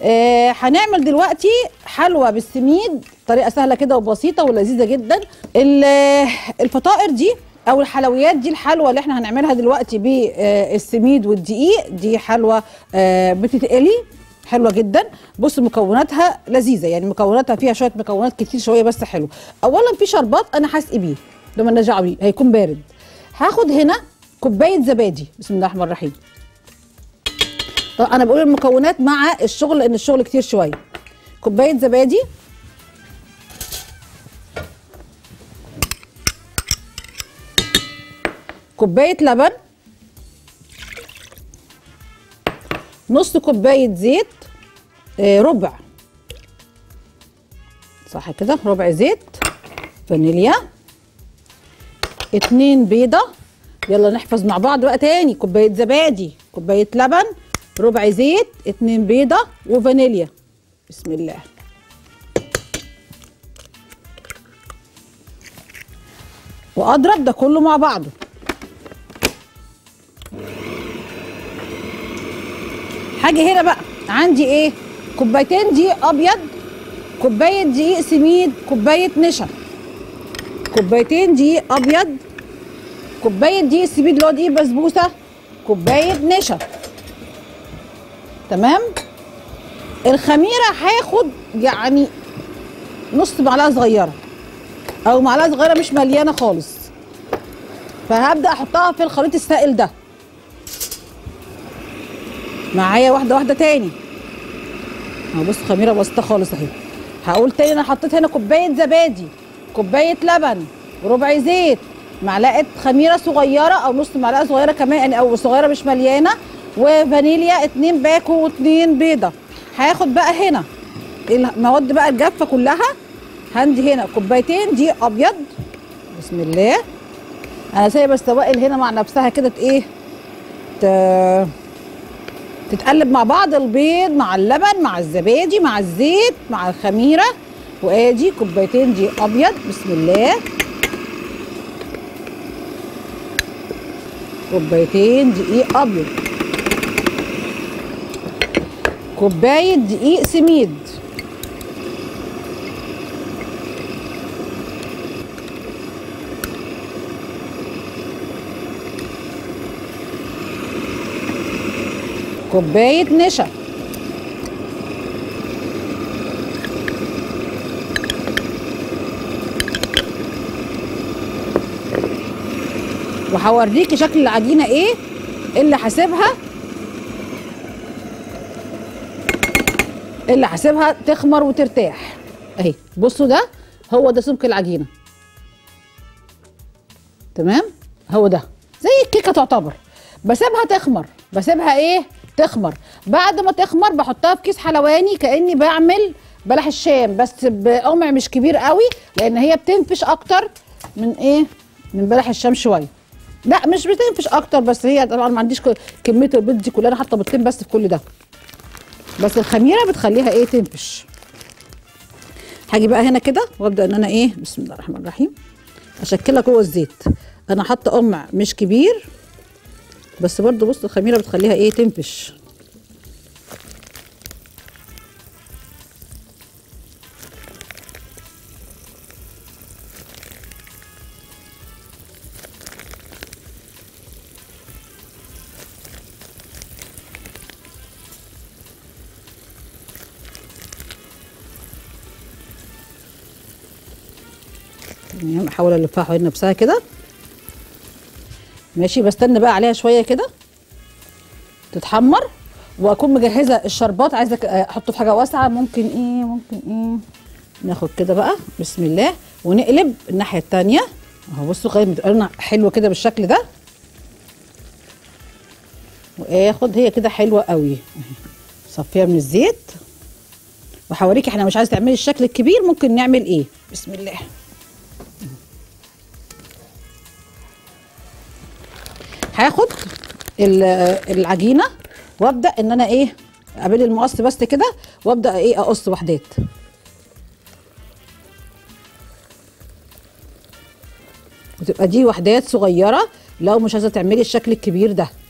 آه هنعمل دلوقتي حلوى بالسميد طريقه سهله كده وبسيطه ولذيذه جدا ال- آه، الفطائر دي او الحلويات دي الحلوى اللي احنا هنعملها دلوقتي بالسميد والدقيق دي حلوى آه بتتقلي حلوه جدا بص مكوناتها لذيذه يعني مكوناتها فيها شويه مكونات كتير شويه بس حلو اولا في شربات انا هسقي بيه ده مالناش دعوه بيه هيكون بارد هاخد هنا كوبايه زبادي بسم الله الرحمن الرحيم طبعا انا بقول المكونات مع الشغل لان الشغل كتير شويه كوبايه زبادي كوبايه لبن نص كوبايه زيت آه، ربع صح كده ربع زيت فانيليا اتنين بيضه يلا نحفظ مع بعض بقى تاني كوبايه زبادي كوبايه لبن ربع زيت اتنين بيضه وفانيليا بسم الله واضرب ده كله مع بعضه حاجه هنا بقى عندي ايه كوبايتين دقيق ابيض كوبايه دقيق سميد كوبايه نشا كوبايتين دقيق ابيض كوبايه دقيق سميد اللي هو دقيق بسبوسه كوبايه نشا تمام الخميره هاخد يعني نص معلقه صغيره او معلقه صغيره مش مليانه خالص فهبدا احطها في الخليط السائل ده معايا واحده واحده تاني اهو بص خميره بسيطه خالص اهي هقول تاني انا حطيت هنا كوبايه زبادي كوبايه لبن وربع زيت معلقه خميره صغيره او نص معلقه صغيره كمان يعني او صغيره مش مليانه وفانيليا اتنين باكو واتنين بيضه هاخد بقى هنا المواد بقى الجافه كلها هندي هنا كوبايتين دقيق ابيض بسم الله انا سايبه السوائل هنا مع نفسها كده ايه ت- تتقلب مع بعض البيض مع اللبن مع الزبادي مع الزيت مع الخميره وادي كوبايتين دقيق ابيض بسم الله كوبايتين دقيق ابيض كوبايه دقيق سميد كوبايه نشا وهوريكي شكل العجينه ايه اللي هسيبها اللي هسيبها تخمر وترتاح اهي بصوا ده هو ده سمك العجينه تمام هو ده زي الكيكه تعتبر بسيبها تخمر بسيبها ايه تخمر بعد ما تخمر بحطها في كيس حلواني كاني بعمل بلح الشام بس بقمع مش كبير قوي لان هي بتنفش اكتر من ايه من بلح الشام شويه لا مش بتنفش اكتر بس هي طبعا ما عنديش ك- كميه البيض دي كلها انا حاطه بيضتين بس في كل ده بس الخميره بتخليها ايه تنفش هاجي بقى هنا كده وابدا ان انا ايه بسم الله الرحمن الرحيم اشكلها جوه الزيت انا حاطه قمع مش كبير بس برضو بص الخميره بتخليها ايه تنفش تمام احاول الفها حوالين نفسها كده ماشي بستنى بقى عليها شويه كده تتحمر واكون مجهزه الشربات عايزه ك- احطه في حاجه واسعه ممكن ايه ممكن ايه ناخد كده بقى بسم الله ونقلب الناحيه التانية اهو بصوا لغايه ما تبقى لونها حلوه كده بالشكل ده واخد هي كده حلوه قوي اهي. صفيها من الزيت وهوريكي احنا مش عايزه تعملي الشكل الكبير ممكن نعمل ايه بسم الله هاخد ال- العجينه وابدا ان انا ايه اقابل المقص بس كده وابدا ايه اقص وحدات وتبقى دي وحدات صغيره لو مش عايزه تعملي الشكل الكبير ده